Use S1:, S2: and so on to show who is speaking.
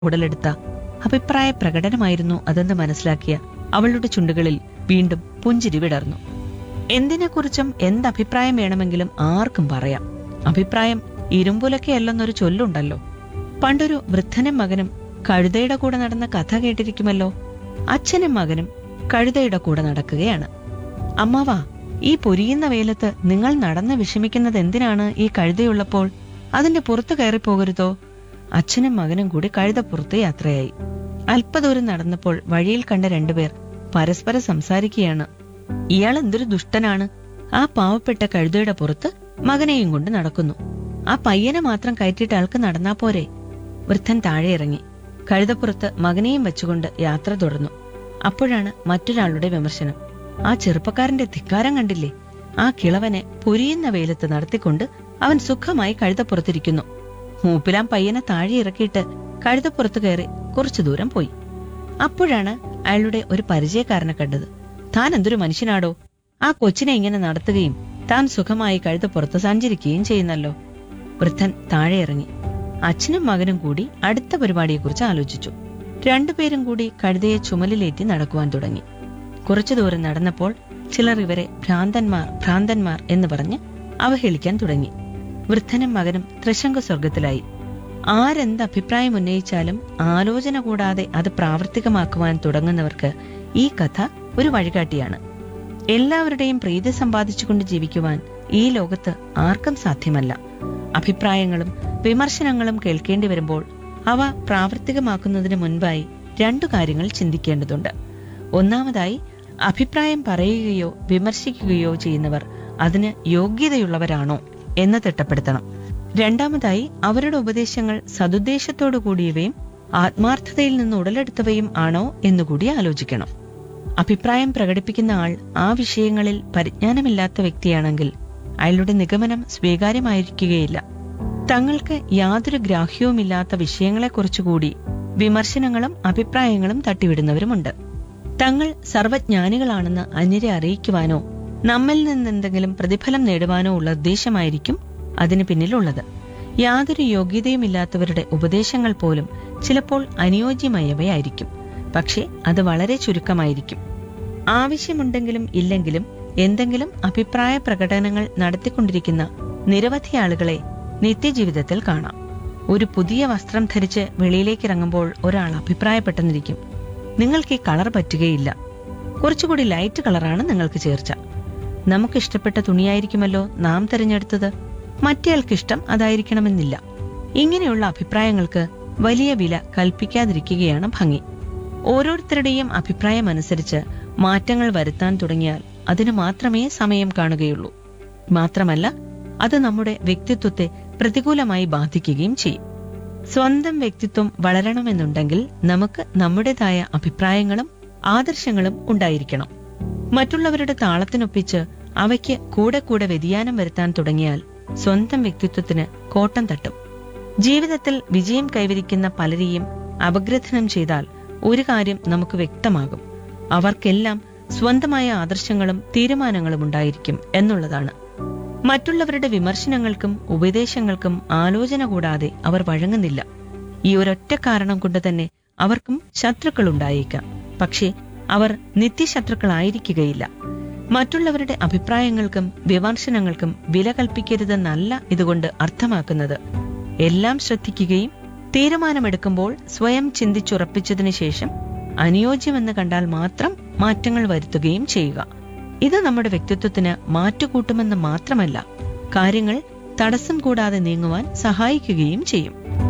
S1: ഉടലെടുത്ത അഭിപ്രായ പ്രകടനമായിരുന്നു അതെന്ന് മനസ്സിലാക്കിയ അവളുടെ ചുണ്ടുകളിൽ വീണ്ടും പുഞ്ചിരി വിടർന്നു എന്തിനെക്കുറിച്ചും എന്തഭിപ്രായം വേണമെങ്കിലും ആർക്കും പറയാം അഭിപ്രായം ഇരുമ്പുലക്കയല്ലെന്നൊരു ചൊല്ലുണ്ടല്ലോ പണ്ടൊരു വൃദ്ധനും മകനും കഴുതയുടെ കൂടെ നടന്ന കഥ കേട്ടിരിക്കുമല്ലോ അച്ഛനും മകനും കഴുതയുടെ കൂടെ നടക്കുകയാണ് അമ്മാവാ ഈ പൊരിയുന്ന വെയിലത്ത് നിങ്ങൾ നടന്ന് വിഷമിക്കുന്നത് എന്തിനാണ് ഈ കഴുതയുള്ളപ്പോൾ അതിന്റെ പുറത്തു കയറിപ്പോകരുതോ അച്ഛനും മകനും കൂടി കഴുതപ്പുറത്ത് യാത്രയായി അല്പദൂരം നടന്നപ്പോൾ വഴിയിൽ കണ്ട രണ്ടുപേർ പരസ്പരം സംസാരിക്കുകയാണ് ഇയാൾ എന്തൊരു ദുഷ്ടനാണ് ആ പാവപ്പെട്ട കഴുതയുടെ പുറത്ത് മകനെയും കൊണ്ട് നടക്കുന്നു ആ പയ്യനെ മാത്രം കയറ്റിയിട്ട് ആൾക്ക് നടന്നാ പോരെ വൃദ്ധൻ താഴെ ഇറങ്ങി കഴുതപ്പുറത്ത് മകനെയും വെച്ചുകൊണ്ട് യാത്ര തുടർന്നു അപ്പോഴാണ് മറ്റൊരാളുടെ വിമർശനം ആ ചെറുപ്പക്കാരന്റെ ധിക്കാരം കണ്ടില്ലേ ആ കിളവനെ പൊരിയുന്ന വെയിലത്ത് നടത്തിക്കൊണ്ട് അവൻ സുഖമായി കഴുതപ്പുറത്തിരിക്കുന്നു മൂപ്പിലാം പയ്യനെ താഴെ ഇറക്കിയിട്ട് കഴുതപ്പുറത്ത് കയറി കുറച്ചു ദൂരം പോയി അപ്പോഴാണ് അയാളുടെ ഒരു പരിചയക്കാരനെ കണ്ടത് താൻ എന്തൊരു മനുഷ്യനാടോ ആ കൊച്ചിനെ ഇങ്ങനെ നടത്തുകയും താൻ സുഖമായി കഴുതപ്പുറത്ത് സഞ്ചരിക്കുകയും ചെയ്യുന്നല്ലോ വൃദ്ധൻ താഴെ ഇറങ്ങി അച്ഛനും മകനും കൂടി അടുത്ത പരിപാടിയെക്കുറിച്ച് ആലോചിച്ചു രണ്ടുപേരും കൂടി കഴുതയെ ചുമലിലേറ്റി നടക്കുവാൻ തുടങ്ങി കുറച്ചു ദൂരം നടന്നപ്പോൾ ചിലർ ഇവരെ ഭ്രാന്തന്മാർ ഭ്രാന്തന്മാർ എന്ന് പറഞ്ഞ് അവഹേളിക്കാൻ തുടങ്ങി വൃദ്ധനും മകനും ത്രിശങ്ക സ്വർഗത്തിലായി ആരെന്ത് അഭിപ്രായം ഉന്നയിച്ചാലും ആലോചന കൂടാതെ അത് പ്രാവർത്തികമാക്കുവാൻ തുടങ്ങുന്നവർക്ക് ഈ കഥ ഒരു വഴികാട്ടിയാണ് എല്ലാവരുടെയും പ്രീതി സമ്പാദിച്ചുകൊണ്ട് ജീവിക്കുവാൻ ഈ ലോകത്ത് ആർക്കും സാധ്യമല്ല അഭിപ്രായങ്ങളും വിമർശനങ്ങളും കേൾക്കേണ്ടി വരുമ്പോൾ അവ പ്രാവർത്തികമാക്കുന്നതിന് മുൻപായി രണ്ടു കാര്യങ്ങൾ ചിന്തിക്കേണ്ടതുണ്ട് ഒന്നാമതായി അഭിപ്രായം പറയുകയോ വിമർശിക്കുകയോ ചെയ്യുന്നവർ അതിന് യോഗ്യതയുള്ളവരാണോ എന്ന് തിട്ടപ്പെടുത്തണം രണ്ടാമതായി അവരുടെ ഉപദേശങ്ങൾ സതുദ്ദേശത്തോടു കൂടിയവയും ആത്മാർത്ഥതയിൽ നിന്ന് ഉടലെടുത്തവയും ആണോ എന്നുകൂടി ആലോചിക്കണം അഭിപ്രായം പ്രകടിപ്പിക്കുന്ന ആൾ ആ വിഷയങ്ങളിൽ പരിജ്ഞാനമില്ലാത്ത വ്യക്തിയാണെങ്കിൽ അയാളുടെ നിഗമനം സ്വീകാര്യമായിരിക്കുകയില്ല തങ്ങൾക്ക് യാതൊരു ഗ്രാഹ്യവുമില്ലാത്ത വിഷയങ്ങളെക്കുറിച്ചുകൂടി വിമർശനങ്ങളും അഭിപ്രായങ്ങളും തട്ടിവിടുന്നവരുമുണ്ട് തങ്ങൾ സർവജ്ഞാനികളാണെന്ന് അന്യരെ അറിയിക്കുവാനോ നമ്മിൽ നിന്നെന്തെങ്കിലും പ്രതിഫലം നേടുവാനോ ഉള്ള ഉദ്ദേശമായിരിക്കും അതിന് പിന്നിലുള്ളത് യാതൊരു യോഗ്യതയുമില്ലാത്തവരുടെ ഉപദേശങ്ങൾ പോലും ചിലപ്പോൾ അനുയോജ്യമായവയായിരിക്കും പക്ഷേ അത് വളരെ ചുരുക്കമായിരിക്കും ആവശ്യമുണ്ടെങ്കിലും ഇല്ലെങ്കിലും എന്തെങ്കിലും അഭിപ്രായ പ്രകടനങ്ങൾ നടത്തിക്കൊണ്ടിരിക്കുന്ന നിരവധി ആളുകളെ നിത്യജീവിതത്തിൽ കാണാം ഒരു പുതിയ വസ്ത്രം ധരിച്ച് വെളിയിലേക്ക് ഇറങ്ങുമ്പോൾ ഒരാൾ അഭിപ്രായപ്പെട്ടെന്നിരിക്കും നിങ്ങൾക്ക് ഈ കളർ പറ്റുകയില്ല കുറച്ചുകൂടി ലൈറ്റ് കളറാണ് നിങ്ങൾക്ക് ചേർച്ച നമുക്ക് ഇഷ്ടപ്പെട്ട തുണിയായിരിക്കുമല്ലോ നാം തിരഞ്ഞെടുത്തത് മറ്റേയാൾക്കിഷ്ടം അതായിരിക്കണമെന്നില്ല ഇങ്ങനെയുള്ള അഭിപ്രായങ്ങൾക്ക് വലിയ വില കൽപ്പിക്കാതിരിക്കുകയാണ് ഭംഗി ഓരോരുത്തരുടെയും അഭിപ്രായം അനുസരിച്ച് മാറ്റങ്ങൾ വരുത്താൻ തുടങ്ങിയാൽ അതിന് മാത്രമേ സമയം കാണുകയുള്ളൂ മാത്രമല്ല അത് നമ്മുടെ വ്യക്തിത്വത്തെ പ്രതികൂലമായി ബാധിക്കുകയും ചെയ്യും സ്വന്തം വ്യക്തിത്വം വളരണമെന്നുണ്ടെങ്കിൽ നമുക്ക് നമ്മുടേതായ അഭിപ്രായങ്ങളും ആദർശങ്ങളും ഉണ്ടായിരിക്കണം മറ്റുള്ളവരുടെ താളത്തിനൊപ്പിച്ച് അവയ്ക്ക് കൂടെ കൂടെ വ്യതിയാനം വരുത്താൻ തുടങ്ങിയാൽ സ്വന്തം വ്യക്തിത്വത്തിന് കോട്ടം തട്ടും ജീവിതത്തിൽ വിജയം കൈവരിക്കുന്ന പലരെയും അപഗ്രഥനം ചെയ്താൽ ഒരു കാര്യം നമുക്ക് വ്യക്തമാകും അവർക്കെല്ലാം സ്വന്തമായ ആദർശങ്ങളും തീരുമാനങ്ങളും ഉണ്ടായിരിക്കും എന്നുള്ളതാണ് മറ്റുള്ളവരുടെ വിമർശനങ്ങൾക്കും ഉപദേശങ്ങൾക്കും ആലോചന കൂടാതെ അവർ വഴങ്ങുന്നില്ല ഈ ഒരൊറ്റ കാരണം കൊണ്ട് തന്നെ അവർക്കും ശത്രുക്കളുണ്ടായേക്കാം പക്ഷേ അവർ നിത്യശത്രുക്കളായിരിക്കുകയില്ല മറ്റുള്ളവരുടെ അഭിപ്രായങ്ങൾക്കും വിമർശനങ്ങൾക്കും വില കൽപ്പിക്കരുതെന്നല്ല ഇതുകൊണ്ട് അർത്ഥമാക്കുന്നത് എല്ലാം ശ്രദ്ധിക്കുകയും തീരുമാനമെടുക്കുമ്പോൾ സ്വയം ചിന്തിച്ചുറപ്പിച്ചതിനു ശേഷം അനുയോജ്യമെന്ന് കണ്ടാൽ മാത്രം മാറ്റങ്ങൾ വരുത്തുകയും ചെയ്യുക ഇത് നമ്മുടെ വ്യക്തിത്വത്തിന് മാറ്റുകൂട്ടുമെന്ന് മാത്രമല്ല കാര്യങ്ങൾ തടസ്സം കൂടാതെ നീങ്ങുവാൻ സഹായിക്കുകയും ചെയ്യും